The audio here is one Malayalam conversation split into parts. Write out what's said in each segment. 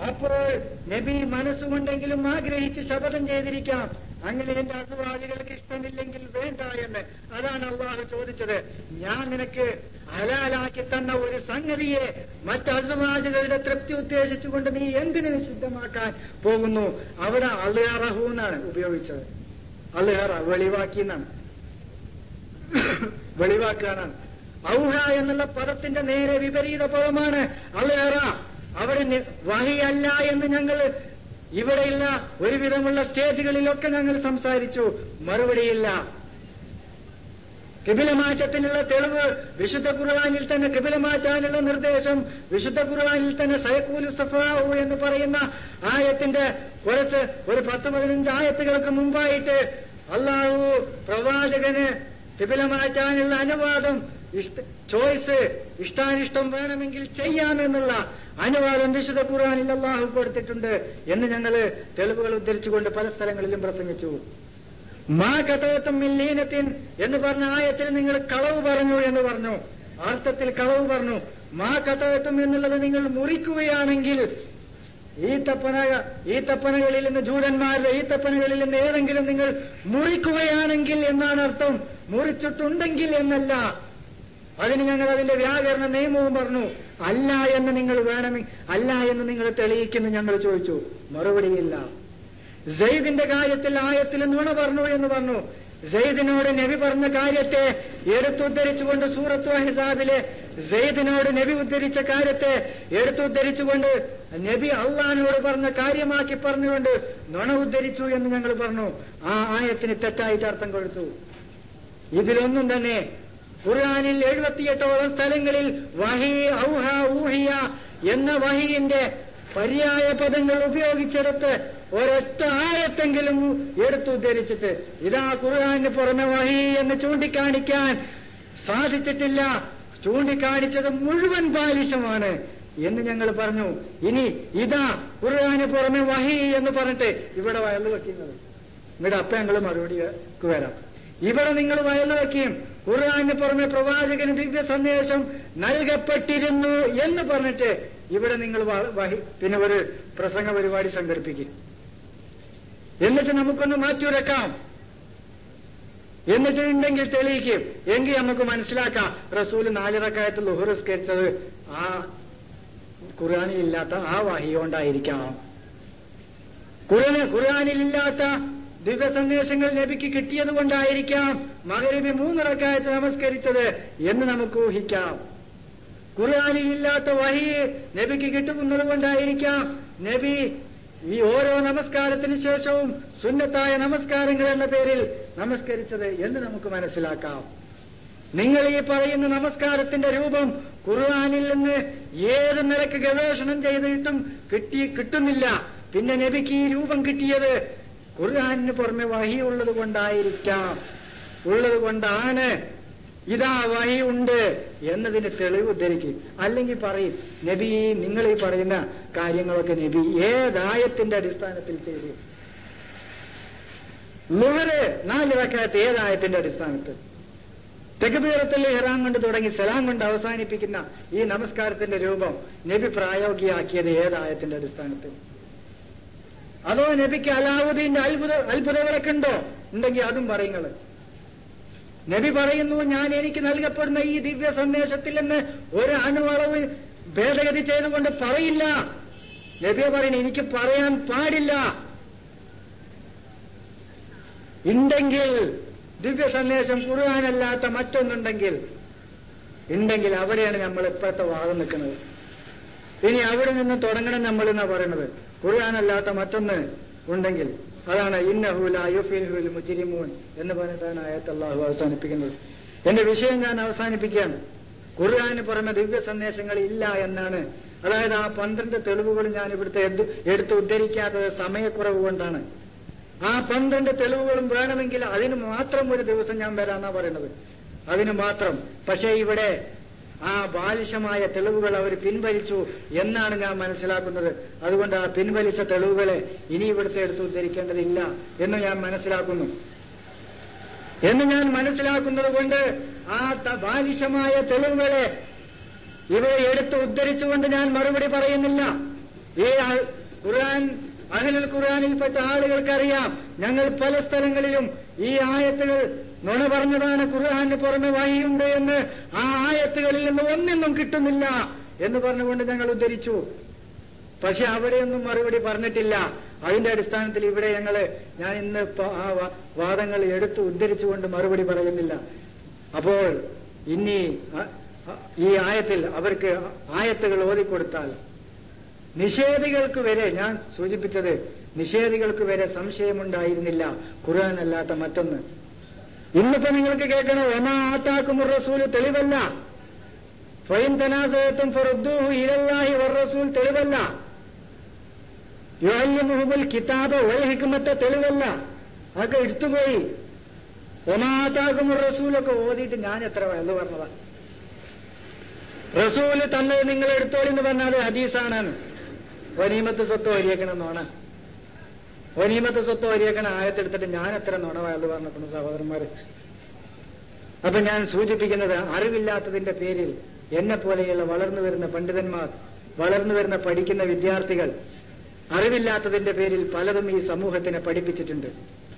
അപ്പോൾ നബി മനസ്സുകൊണ്ടെങ്കിലും ആഗ്രഹിച്ച് ശപഥം ചെയ്തിരിക്കാം അങ്ങനെ എന്റെ അസുവാദികൾക്ക് ഇഷ്ടമില്ലെങ്കിൽ വേണ്ട എന്ന് അതാണ് അള്ളാഹു ചോദിച്ചത് ഞാൻ നിനക്ക് ഹലാലാക്കി തന്ന ഒരു സംഗതിയെ മറ്റ് അസുവാദികളുടെ തൃപ്തി ഉദ്ദേശിച്ചുകൊണ്ട് നീ എന്തിനു നിഷിദ്ധമാക്കാൻ പോകുന്നു അവിടെ അള്ളിയറഹു എന്നാണ് ഉപയോഗിച്ചത് അള്ളിയറ വെളിവാക്കി എന്നാണ് വെളിവാക്കാനാണ് ഔഹ എന്നുള്ള പദത്തിന്റെ നേരെ വിപരീത പദമാണ് അള്ളേറ അവിടെ നി- വഹിയല്ല എന്ന് ഞങ്ങൾ ഇവിടെയുള്ള ഒരുവിധമുള്ള സ്റ്റേജുകളിലൊക്കെ ഞങ്ങൾ സംസാരിച്ചു മറുപടിയില്ല കിബിലമാറ്റത്തിനുള്ള തെളിവ് വിശുദ്ധ ഖുർആാനിൽ തന്നെ കിബിലമാറ്റാനുള്ള നിർദ്ദേശം വിശുദ്ധ ഖുർആാനിൽ തന്നെ സയക്കൂലു സഫാവു എന്ന് പറയുന്ന ആയത്തിന്റെ കുറച്ച് ഒരു പത്ത് പതിനഞ്ച് ആയത്തുകൾക്ക് മുമ്പായിട്ട് അള്ളാഹു പ്രവാചകന് കിബില മാറ്റാനുള്ള അനുവാദം ഇഷ്ട ചോയ്സ് ഇഷ്ടാനിഷ്ടം വേണമെങ്കിൽ ചെയ്യാമെന്നുള്ള അനുവാദം വിശുദ്ധ ഖുർആാനിൽ അള്ളാഹു കൊടുത്തിട്ടുണ്ട് എന്ന് ഞങ്ങൾ തെളിവുകൾ ഉദ്ധരിച്ചുകൊണ്ട് പല സ്ഥലങ്ങളിലും പ്രസംഗിച്ചു മാ കഥവത്തും മില്ലീനത്തിൻ എന്ന് പറഞ്ഞ ആയത്തിൽ നിങ്ങൾ കളവ് പറഞ്ഞു എന്ന് പറഞ്ഞു അർത്ഥത്തിൽ കളവ് പറഞ്ഞു മാ കഥവത്തും എന്നുള്ളത് നിങ്ങൾ മുറിക്കുകയാണെങ്കിൽ ഈത്തപ്പന ഈത്തപ്പനകളിൽ നിന്ന് ജൂതന്മാരുടെ ഈത്തപ്പനകളിൽ നിന്ന് ഏതെങ്കിലും നിങ്ങൾ മുറിക്കുകയാണെങ്കിൽ എന്നാണ് അർത്ഥം മുറിച്ചിട്ടുണ്ടെങ്കിൽ എന്നല്ല അതിന് ഞങ്ങൾ അതിന്റെ വ്യാകരണ നിയമവും പറഞ്ഞു അല്ല എന്ന് നിങ്ങൾ വേണമെങ്കിൽ അല്ല എന്ന് നിങ്ങൾ തെളിയിക്കുന്നു ഞങ്ങൾ ചോദിച്ചു മറുപടിയില്ല സെയ്ദിന്റെ കാര്യത്തിൽ ആയത്തിൽ നുണ പറഞ്ഞു എന്ന് പറഞ്ഞു സെയ്ദിനോട് നബി പറഞ്ഞ കാര്യത്തെ എടുത്തുദ്ധരിച്ചുകൊണ്ട് സൂറത്ത് അഹിസാബിലെ സെയ്ദിനോട് നബി ഉദ്ധരിച്ച കാര്യത്തെ എടുത്തുദ്ധരിച്ചുകൊണ്ട് നബി അള്ളഹാനോട് പറഞ്ഞ കാര്യമാക്കി പറഞ്ഞുകൊണ്ട് നുണ ഉദ്ധരിച്ചു എന്ന് ഞങ്ങൾ പറഞ്ഞു ആ ആയത്തിന് തെറ്റായിട്ട് അർത്ഥം കൊടുത്തു ഇതിലൊന്നും തന്നെ ഖുർആാനിൽ എഴുപത്തിയെട്ടോളം സ്ഥലങ്ങളിൽ വഹി ഔഹ ഊഹിയ എന്ന വഹിന്റെ പര്യായ പദങ്ങൾ ഉപയോഗിച്ചെടുത്ത് ഒരൊറ്റ ആയത്തെങ്കിലും എടുത്തുദ്ധരിച്ചിട്ട് ഇതാ ഖുർആാനിന് പുറമെ വഹി എന്ന് ചൂണ്ടിക്കാണിക്കാൻ സാധിച്ചിട്ടില്ല ചൂണ്ടിക്കാണിച്ചത് മുഴുവൻ ബാലിശമാണ് എന്ന് ഞങ്ങൾ പറഞ്ഞു ഇനി ഇതാ ഖുർആാന് പുറമെ വഹി എന്ന് പറഞ്ഞിട്ട് ഇവിടെ വയല് വെക്കുന്നത് ഇവിടെ അപ്പ ഞങ്ങൾ മറുപടിക്ക് വരാം ഇവിടെ നിങ്ങൾ വയല് വയ്ക്കുകയും ഖുർആാന് പുറമെ പ്രവാചകന് ദിവ്യ സന്ദേശം നൽകപ്പെട്ടിരുന്നു എന്ന് പറഞ്ഞിട്ട് ഇവിടെ നിങ്ങൾ വ- വഹി പിന്നെ ഒരു പ്രസംഗ പരിപാടി സംഘടിപ്പിക്കും എന്നിട്ട് നമുക്കൊന്ന് മാറ്റിയുരക്കാം എന്നിട്ട് ഉണ്ടെങ്കിൽ തെളിയിക്കും എങ്കിൽ നമുക്ക് മനസ്സിലാക്കാം റസൂല് നാലിറക്കായത്ത് ലുഹുറസ്കരിച്ചത് ആ ഖുർആാനിൽ ഇല്ലാത്ത ആ വഹി കൊണ്ടായിരിക്കാം ഖുർആന് ഖുർആാനിലില്ലാത്ത ദിവ്യ സന്ദേശങ്ങൾ നബിക്ക് കിട്ടിയത് കൊണ്ടായിരിക്കാം മകരിബി മൂന്നിറക്കായത്ത് നമസ്കരിച്ചത് എന്ന് നമുക്ക് ഊഹിക്കാം ഖുർആാനിൽ ഇല്ലാത്ത വഹി നബിക്ക് കിട്ടുന്നത് കൊണ്ടായിരിക്കാം നബി ഈ ഓരോ നമസ്കാരത്തിന് ശേഷവും സുന്നത്തായ നമസ്കാരങ്ങൾ എന്ന പേരിൽ നമസ്കരിച്ചത് എന്ന് നമുക്ക് മനസ്സിലാക്കാം നിങ്ങൾ ഈ പറയുന്ന നമസ്കാരത്തിന്റെ രൂപം ഖുർആാനിൽ നിന്ന് ഏത് നിലക്ക് ഗവേഷണം ചെയ്തിട്ടും കിട്ടി കിട്ടുന്നില്ല പിന്നെ നബിക്ക് ഈ രൂപം കിട്ടിയത് ഖുർആാനിന് പുറമെ വഹി ഉള്ളത് കൊണ്ടായിരിക്കാം ഉള്ളത് കൊണ്ടാണ് ഇതാ വഹി ഉണ്ട് എന്നതിന് തെളിവ് ഉദ്ധരിക്കും അല്ലെങ്കിൽ പറയും നബി നിങ്ങൾ ഈ പറയുന്ന കാര്യങ്ങളൊക്കെ നബി ഏതായത്തിന്റെ അടിസ്ഥാനത്തിൽ ചെയ്തു ലുഹറ് നാല് റക്കായത്ത് ഏതായത്തിന്റെ അടിസ്ഥാനത്തിൽ തെക്കുപീറത്തിൽ ഇഹ്റാം കൊണ്ട് തുടങ്ങി സലാം കൊണ്ട് അവസാനിപ്പിക്കുന്ന ഈ നമസ്കാരത്തിന്റെ രൂപം നബി പ്രായോഗികമാക്കിയത് ഏതായത്തിന്റെ അടിസ്ഥാനത്തിൽ അതോ നബിക്ക് അലാവുദ്ദീന്റെ അത്ഭുത അത്ഭുതങ്ങളൊക്കെ ഉണ്ടോ ഉണ്ടെങ്കിൽ അതും പറയുന്നത് നബി പറയുന്നു ഞാൻ എനിക്ക് നൽകപ്പെടുന്ന ഈ ദിവ്യ സന്ദേശത്തിൽ നിന്ന് ഒരു അണുവളവ് ഭേദഗതി ചെയ്തുകൊണ്ട് പറയില്ല നബിയെ പറയുന്നു എനിക്ക് പറയാൻ പാടില്ല ഉണ്ടെങ്കിൽ ദിവ്യ സന്ദേശം ഖുർആാനല്ലാത്ത മറ്റൊന്നുണ്ടെങ്കിൽ ഉണ്ടെങ്കിൽ അവിടെയാണ് നമ്മൾ ഇപ്പോഴത്തെ വാദം നിൽക്കുന്നത് ഇനി അവിടെ നിന്ന് തുടങ്ങണം നമ്മൾ എന്നാ പറയുന്നത് ഖുർആാനല്ലാത്ത മറ്റൊന്ന് ഉണ്ടെങ്കിൽ അതാണ് ഇന്നഹുല യുഫിൽഹുൽ മുജിരിമൂൻ എന്ന് പറഞ്ഞിട്ടാണ് ആയത്ത് അള്ളാഹു അവസാനിപ്പിക്കുന്നത് എന്റെ വിഷയം ഞാൻ അവസാനിപ്പിക്കുകയാണ് ഖുർആാന് പുറമെ ദിവ്യ സന്ദേശങ്ങൾ ഇല്ല എന്നാണ് അതായത് ആ പന്ത്രണ്ട് തെളിവുകൾ ഞാൻ ഇവിടുത്തെ എടുത്ത് എടുത്ത് ഉദ്ധരിക്കാത്തത് സമയക്കുറവ് കൊണ്ടാണ് ആ പന്ത്രണ്ട് തെളിവുകളും വേണമെങ്കിൽ അതിന് മാത്രം ഒരു ദിവസം ഞാൻ വരാന്നാ പറയുന്നത് അതിന് മാത്രം പക്ഷേ ഇവിടെ ആ ബാലിശമായ തെളിവുകൾ അവർ പിൻവലിച്ചു എന്നാണ് ഞാൻ മനസ്സിലാക്കുന്നത് അതുകൊണ്ട് ആ പിൻവലിച്ച തെളിവുകളെ ഇനി ഇവിടുത്തെ എടുത്ത് ഉദ്ധരിക്കേണ്ടതില്ല എന്ന് ഞാൻ മനസ്സിലാക്കുന്നു എന്ന് ഞാൻ മനസ്സിലാക്കുന്നത് കൊണ്ട് ആ ത- ബാലിശമായ തെളിവുകളെ ഇവയെ എടുത്ത് ഉദ്ധരിച്ചുകൊണ്ട് ഞാൻ മറുപടി പറയുന്നില്ല ഈ ആ- ഖുർആൻ അഹ്ലുൽ ഖുർആനിൽപ്പെട്ട ആളുകൾക്കറിയാം ഞങ്ങൾ പല സ്ഥലങ്ങളിലും ഈ ആയത്തുകൾ നുണ പറഞ്ഞതാണ് ഖുർആന് പുറമെ വഴിയുണ്ട് എന്ന് ആ ആയത്തുകളിൽ നിന്ന് ഒന്നിന്നും കിട്ടുന്നില്ല എന്ന് പറഞ്ഞുകൊണ്ട് ഞങ്ങൾ ഉദ്ധരിച്ചു പക്ഷെ അവിടെയൊന്നും മറുപടി പറഞ്ഞിട്ടില്ല അതിന്റെ അടിസ്ഥാനത്തിൽ ഇവിടെ ഞങ്ങള് ഞാൻ ഇന്ന് ഇപ്പൊ ആ വാ- വാദങ്ങൾ എടുത്ത് ഉദ്ധരിച്ചുകൊണ്ട് മറുപടി പറയുന്നില്ല അപ്പോൾ ഇനി അ- അ- ഈ ആയത്തിൽ അവർക്ക് ആയത്തുകൾ ഓതിക്കൊടുത്താൽ നിഷേധികൾക്ക് വരെ ഞാൻ സൂചിപ്പിച്ചത് നിഷേധികൾക്ക് വരെ സംശയമുണ്ടായിരുന്നില്ല ഖുർആൻ അല്ലാത്ത മറ്റൊന്ന് ഇന്നിപ്പോ നിങ്ങൾക്ക് കേൾക്കണോ ഒമാ ആത്താക്കും റസൂല് തെളിവല്ല ഫൈൻ തനാസയത്തും ഫറുദ്ദൂഹു ഇലല്ലാഹി വർ റസൂൽ തെളിവല്ല യുഅല്ലിമുഹുൽ കിതാബ് വൽ ഹിക്മത്ത് തെളിവല്ല അതൊക്കെ എടുത്തുപോയി ഒമാതാകും റസൂലൊക്കെ ഓതിയിട്ട് ഞാൻ എത്ര വയല് പറഞ്ഞതാ റസൂല് തന്നത് നിങ്ങൾ എടുത്തോളി എന്ന് പറഞ്ഞാൽ ഹദീസാണ് വനീമത്ത് സ്വത്ത് വരിയേക്കണം നോണ വനീമത്ത് സ്വത്ത് വരിയേക്കണ ആയത്തെടുത്തിട്ട് ഞാൻ എത്ര നോണ വയല് പറഞ്ഞിട്ടുണ്ട് സഹോദരന്മാര് അപ്പൊ ഞാൻ സൂചിപ്പിക്കുന്നത് അറിവില്ലാത്തതിന്റെ പേരിൽ എന്നെ പോലെയുള്ള വളർന്നു വരുന്ന പണ്ഡിതന്മാർ വളർന്നു വരുന്ന പഠിക്കുന്ന വിദ്യാർത്ഥികൾ അറിവില്ലാത്തതിന്റെ പേരിൽ പലതും ഈ സമൂഹത്തിനെ പഠിപ്പിച്ചിട്ടുണ്ട്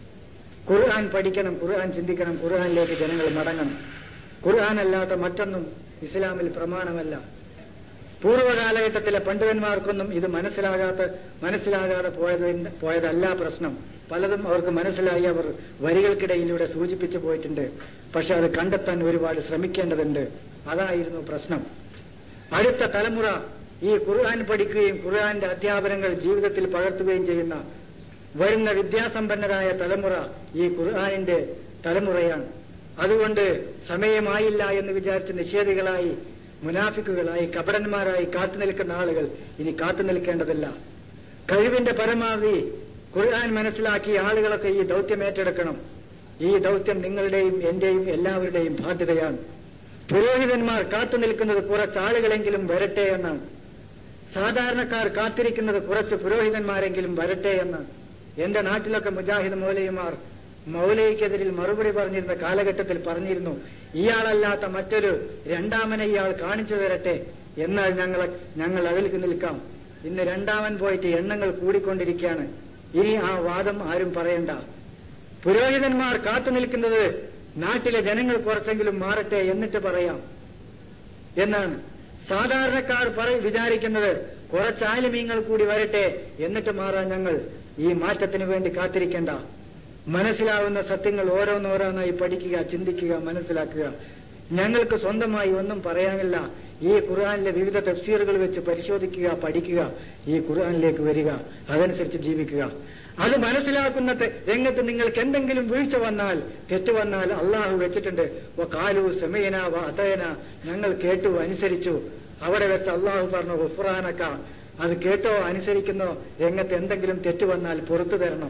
ഖുർആൻ പഠിക്കണം ഖുർആൻ ചിന്തിക്കണം ഖുർആനിലേക്ക് ജനങ്ങൾ മടങ്ങണം ഖുർആൻ അല്ലാത്ത മറ്റൊന്നും ഇസ്ലാമിൽ പ്രമാണമല്ല പൂർവ്വകാലഘട്ടത്തിലെ പണ്ഡിതന്മാർക്കൊന്നും ഇത് മനസ്സിലാകാത്ത മനസ്സിലാകാതെ പോയതിന്റെ പോയതല്ല പ്രശ്നം പലതും അവർക്ക് മനസ്സിലായി അവർ വരികൾക്കിടയിലൂടെ സൂചിപ്പിച്ചു പോയിട്ടുണ്ട് പക്ഷെ അത് കണ്ടെത്താൻ ഒരുപാട് ശ്രമിക്കേണ്ടതുണ്ട് അതായിരുന്നു പ്രശ്നം അടുത്ത തലമുറ ഈ ഖുർആൻ പഠിക്കുകയും ഖുർആന്റെ അധ്യാപനങ്ങൾ ജീവിതത്തിൽ പകർത്തുകയും ചെയ്യുന്ന വരുന്ന വിദ്യാസമ്പന്നരായ തലമുറ ഈ ഖുർആാനിന്റെ തലമുറയാണ് അതുകൊണ്ട് സമയമായില്ല എന്ന് വിചാരിച്ച് നിഷേധികളായി മുനാഫിക്കുകളായി കപടന്മാരായി കാത്തു നിൽക്കുന്ന ആളുകൾ ഇനി കാത്തു നിൽക്കേണ്ടതില്ല കഴിവിന്റെ പരമാവധി ഖുർആൻ മനസ്സിലാക്കി ആളുകളൊക്കെ ഈ ദൗത്യം ഏറ്റെടുക്കണം ഈ ദൗത്യം നിങ്ങളുടെയും എന്റെയും എല്ലാവരുടെയും ബാധ്യതയാണ് പുരോഹിതന്മാർ കാത്തു നിൽക്കുന്നത് കുറച്ച് ആളുകളെങ്കിലും വരട്ടെ എന്നാണ് സാധാരണക്കാർ കാത്തിരിക്കുന്നത് കുറച്ച് പുരോഹിതന്മാരെങ്കിലും വരട്ടെ എന്ന് എന്റെ നാട്ടിലൊക്കെ മുജാഹിദ് മൗലയിമാർ മൗലയ്ക്കെതിരിൽ മറുപടി പറഞ്ഞിരുന്ന കാലഘട്ടത്തിൽ പറഞ്ഞിരുന്നു ഇയാളല്ലാത്ത മറ്റൊരു രണ്ടാമനെ ഇയാൾ കാണിച്ചു തരട്ടെ എന്നാൽ ഞങ്ങൾ ഞങ്ങൾ അതിൽ നിൽക്കാം ഇന്ന് രണ്ടാമൻ പോയിട്ട് എണ്ണങ്ങൾ കൂടിക്കൊണ്ടിരിക്കുകയാണ് ഇനി ആ വാദം ആരും പറയണ്ട പുരോഹിതന്മാർ കാത്തു നിൽക്കുന്നത് നാട്ടിലെ ജനങ്ങൾ കുറച്ചെങ്കിലും മാറട്ടെ എന്നിട്ട് പറയാം എന്നാണ് സാധാരണക്കാർ പറ വിചാരിക്കുന്നത് കുറച്ച് ആലിമീങ്ങൾ കൂടി വരട്ടെ എന്നിട്ട് മാറാൻ ഞങ്ങൾ ഈ മാറ്റത്തിന് വേണ്ടി കാത്തിരിക്കേണ്ട മനസ്സിലാവുന്ന സത്യങ്ങൾ ഓരോന്നോരോന്നായി പഠിക്കുക ചിന്തിക്കുക മനസ്സിലാക്കുക ഞങ്ങൾക്ക് സ്വന്തമായി ഒന്നും പറയാനില്ല ഈ ഖുർആാനിലെ വിവിധ തഫ്സീറുകൾ വെച്ച് പരിശോധിക്കുക പഠിക്കുക ഈ ഖുർആാനിലേക്ക് വരിക അതനുസരിച്ച് ജീവിക്കുക അത് മനസ്സിലാക്കുന്ന തെ- രംഗത്ത് നിങ്ങൾക്ക് എന്തെങ്കിലും വീഴ്ച വന്നാൽ തെറ്റ് വന്നാൽ അള്ളാഹു വെച്ചിട്ടുണ്ട് "വ കാലു സമയന വ അതയന ഞങ്ങൾ കേട്ടു അനുസരിച്ചു അവിടെ വെച്ച് അള്ളാഹു പറഞ്ഞു ഗുഫ്രാനക്ക അത് കേട്ടോ അനുസരിക്കുന്നോ രംഗത്ത് എന്തെങ്കിലും തെറ്റ് വന്നാൽ പുറത്തു തരണം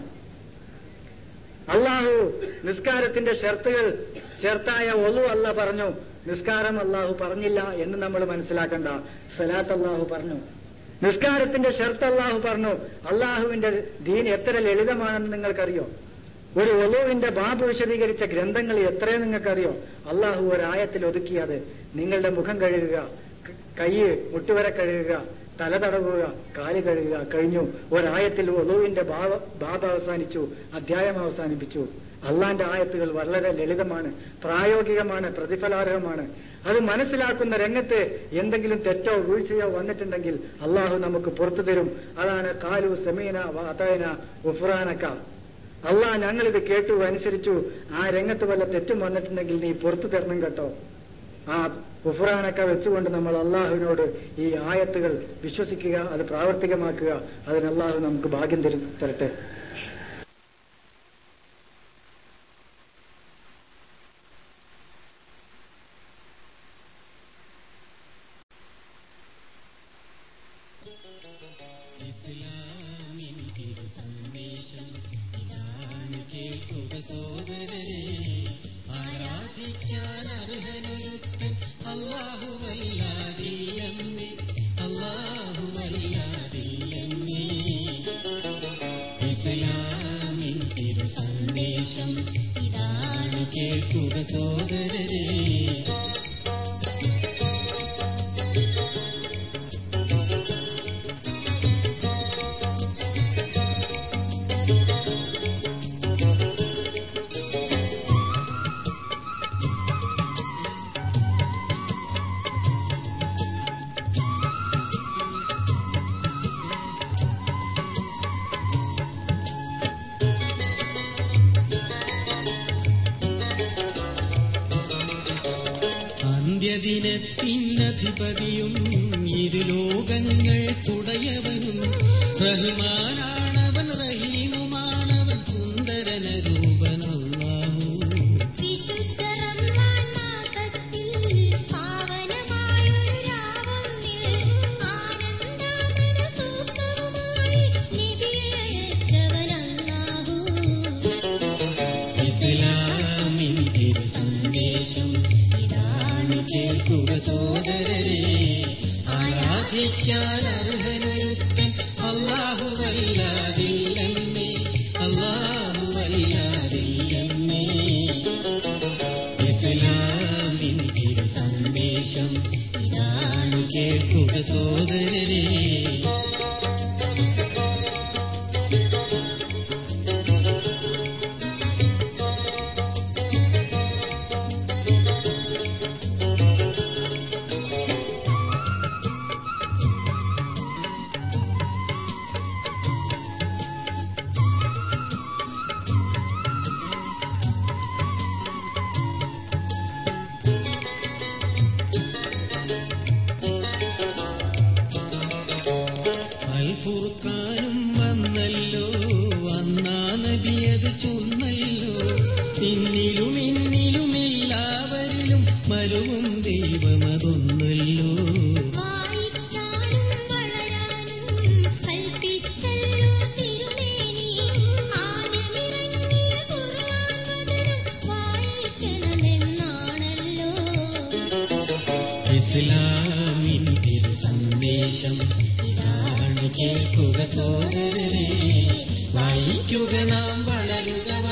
അള്ളാഹു നിസ്കാരത്തിന്റെ ഷർത്തുകൾ ഷർത്തായ ഒലു അല്ല പറഞ്ഞു നിസ്കാരം അള്ളാഹു പറഞ്ഞില്ല എന്ന് നമ്മൾ മനസ്സിലാക്കണ്ട സലാത്ത് അള്ളാഹു പറഞ്ഞു നിസ്കാരത്തിന്റെ ഷർത്ത് അള്ളാഹു പറഞ്ഞു അള്ളാഹുവിന്റെ ദീൻ എത്ര ലളിതമാണെന്ന് നിങ്ങൾക്കറിയോ ഒരു ഒലുവിന്റെ ബാബ് വിശദീകരിച്ച ഗ്രന്ഥങ്ങൾ എത്രയോ നിങ്ങൾക്കറിയോ അള്ളാഹു ഒരായത്തിൽ ഒതുക്കിയത് നിങ്ങളുടെ മുഖം കഴുകുക ക- കൈ മുട്ടുവരെ കഴുകുക തല തടവുക കാല് കഴുകുക കഴിഞ്ഞു ഒരായത്തിൽ ഒലുവിന്റെ ഭാവ ബാബ അവസാനിച്ചു അധ്യായം അവസാനിപ്പിച്ചു അള്ളാന്റെ ആയത്തുകൾ വളരെ ലളിതമാണ് പ്രായോഗികമാണ് പ്രതിഫലാർഹമാണ് അത് മനസ്സിലാക്കുന്ന രംഗത്ത് എന്തെങ്കിലും തെറ്റോ വീഴ്ചയോ വന്നിട്ടുണ്ടെങ്കിൽ അള്ളാഹു നമുക്ക് പുറത്തു തരും അതാണ് കാലു സമീന വാതയന ഉഫ്രാനക്ക അള്ളാഹ് ഞങ്ങളിത് കേട്ടു അനുസരിച്ചു ആ രംഗത്ത് വല്ല തെറ്റും വന്നിട്ടുണ്ടെങ്കിൽ നീ പുറത്തു തരണം കേട്ടോ ആ ഉഫ്രാനൊക്കെ വെച്ചുകൊണ്ട് നമ്മൾ അള്ളാഹുവിനോട് ഈ ആയത്തുകൾ വിശ്വസിക്കുക അത് പ്രാവർത്തികമാക്കുക അതിന് അള്ളാഹു നമുക്ക് ഭാഗ്യം തരും തരട്ടെ ഇസ്ലാമിൻ തിരു സന്ദേശം ഇതാണ് കേൾക്കുക സോദരരെ ആരാധിക്കാൻ അർഹനൊരുത്തൻ അല്ലാഹുവല്ലാതില്ലെന്നേ അല്ലാഹുവല്ലാതില്ലെന്നേ ഇസ്ലാമിൻ തിരു സന്ദേശം ഇതാണ് കേൾക്കുക സോദരരെ അധിപതിയും ഇരുലോകങ്ങൾ കുടയവനും റഹ്മാനാണവൻ റഹീമുമാണവൻ സുന്ദരന രൂപനല്ലാഹു വിശുദ്ധ റമളാൻ മാസത്തിൽ പാവനമായൊരു രാവൊന്നിൽ ആനന്ദാമൃത സൂക്തവുമായി നബിയെ അയച്ചവനല്ലാഹു. ഇസ്ലാമിൻ തിരു സന്ദേശം ഇതാണ് കേൾക്കുക സോദരരെ ആരാധിക്കാൻ അർഹനൊരുത്തൻ അല്ലാഹുവല്ലാതില്ലെന്നേ അല്ലാഹുവല്ലാതില്ലെന്നേ ഇസ്ലാമിൻ തിരു സന്ദേശം ഇതാണ് കേൾക്കുക സോദരരെ അൽഫുർക്കാനും വന്നല്ലോ അന്നാ നബിയത് ചൊന്നല്ലോ പിന്നിലും ഇന്നിലും എല്ലാവരിലും മരുവും ദൈവമതൊന്നല്ലോ വായിക്കാനും വളരാനും കൽപ്പിച്ചല്ലോ തിരുമേനി. ആദ്യമിറങ്ങിയ ഖുർആൻ വചനം വായിക്കണമെന്നാണല്ലോ ഇസ്ലാമിൻ തിരു സന്ദേശം ഇതാണ് കേൾക്കുക സോദരരെ വായിക്കുക നാം വളരുക